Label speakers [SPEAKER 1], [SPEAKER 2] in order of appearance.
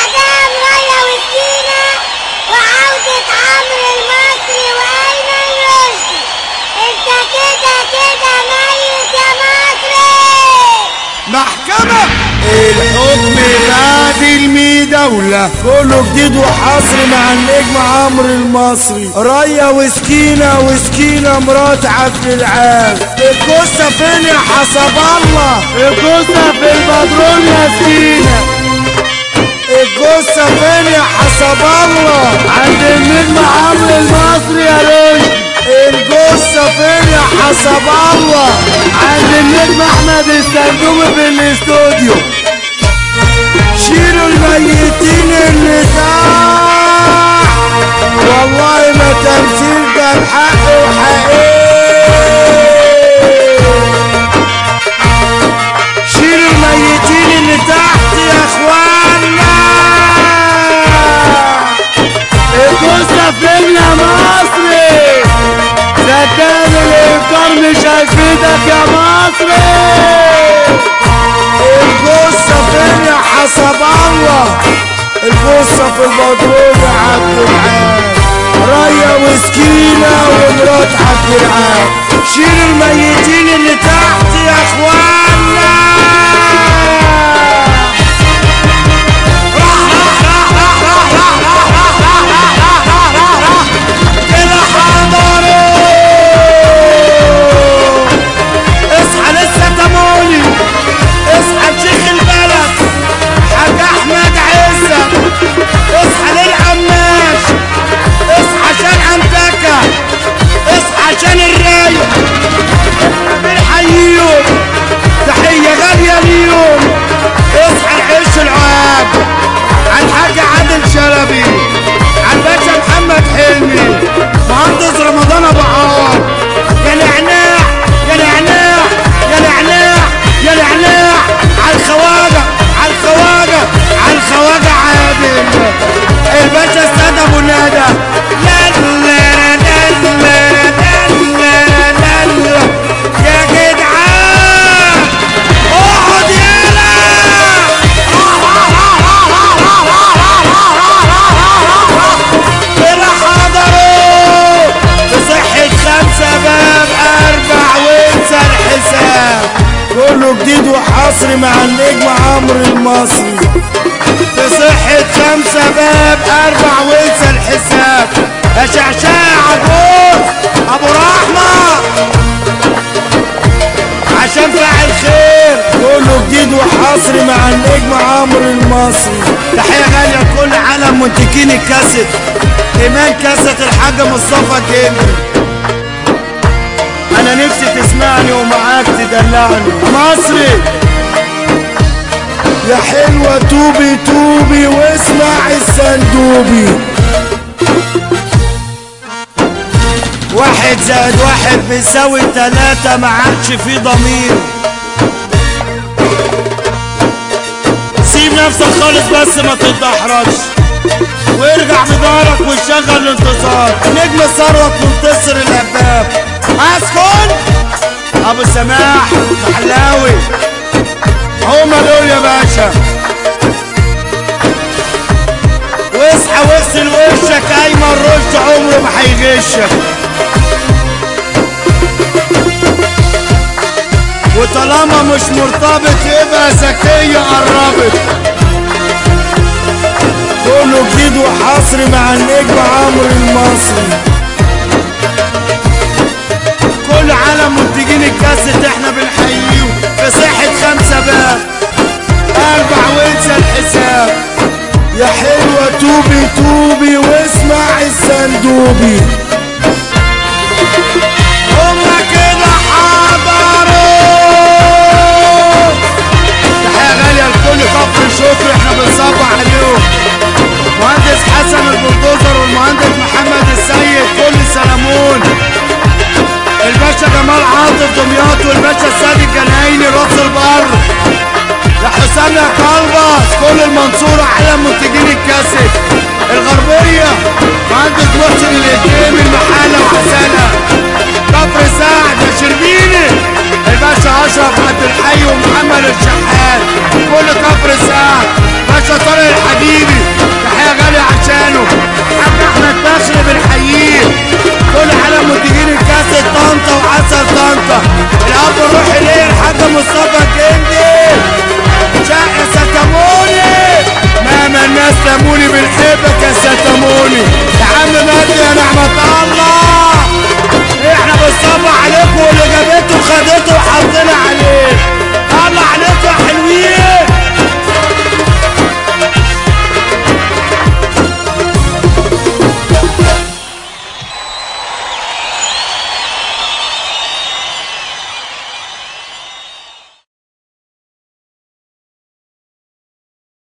[SPEAKER 1] إعدام ريا وسكينة وعودة عمرو المصري وأيمن رشدي أنت كده كده ميت يا مصري
[SPEAKER 2] محكمة الحكم بعد المداولة كله جديد وحصري مع النجم عمرو المصري ريا وسكينة وسكينة مرات عبد العال الجثة فين يا حسب الله الجثة في البدرون يا سكينة الجثة فين يا حسب الله عند النجم عمرو المصري يا رشدي الجثة فين يا حسب الله عند النجم احمد السندومي في الاستوديو شيلوا الميتين اللي تحت والله ما تمثيل ده الحق وحقيقي شيلوا الميتين اللي تحت يا اخوانا الجثة فين يا مصري ده كان الافطار مش هيفيدك يا مصري الجثة فين يا حسب الله الجثة في البدروم يا عبد العال ريا وسكينة ومرات عبد العال شيل الميتين اللي تحت يا اخوانا كده حضروا اصحى لسه تموني اصحى لشيخ البلد حاج احمد عزة اصحى للعماش اصحى عشان انتكة اصحى عشان الرايق بنحييهم تحية غالية ليهم اصحى العيش العاب على الحاج عادل شلبي على الباشا محمد حلمي مهندس رمضان ابو عوض يا نعناع يا نعناع يا نعناع يا نعناع على الخواجة على الخواجة على الخواجة عادل الباشا استاذ ابو ندى لا لا لا لا لا لا لا يا جدعان اقعد يلا كده حضروا بصحة خمسة باب أربع وانسى الحساب كله جديد وحصري مع النجم عمرو المصري بصحة خمسة باب أربع وانسى الحساب يا شعشاع أبوك أبو رحمة عشان فاعل خير كله جديد وحصري مع النجم عمرو المصري تحية غالية لكل عالم منتجين الكاسيت إيمان كاسيت الحاج مصطفى جيمي أنا نفسي تسمعني ومعاك تدلعني مصري يا حلوة توبي توبي واسمع السندوبي واحد زائد واحد بيساوي تلاتة ما عادش في ضمير سيب نفسك خالص بس ما تتدحرجش وارجع بدارك وشغل الانتصار نجم ثروت منتصر الاباب اسكن ابو سماح محلاوي هما دول يا باشا واصحى واغسل وشك ايمن رشد عمره ما هيغشك وطالما مش مرتبط يبقى ذكية قربت كله جديد وحصري مع النجم عمرو المصري كل عالم منتجين الكاسيت احنا بنحييهم في صحة خمسة باب اربع وانسى الحساب يا حلوة توبي توبي واسمع السندوبي هما كده حضروا تحية غالية لكل كفر شكر احنا بنصبح عليهم مهندس حسن البلدوزر والمهندس محمد السيد كل سلامون الباشا جمال عاطف دمياط والباشا السيد الجنايني راس البر يا حسام يا كلبس كل المنصورة على منتجين الكاسيت الغربية مهندس محسن الإكرام المحالة وحسنة كفر سعد يا شربيني الباشا أشرف عبد الحي ومحمد الشحات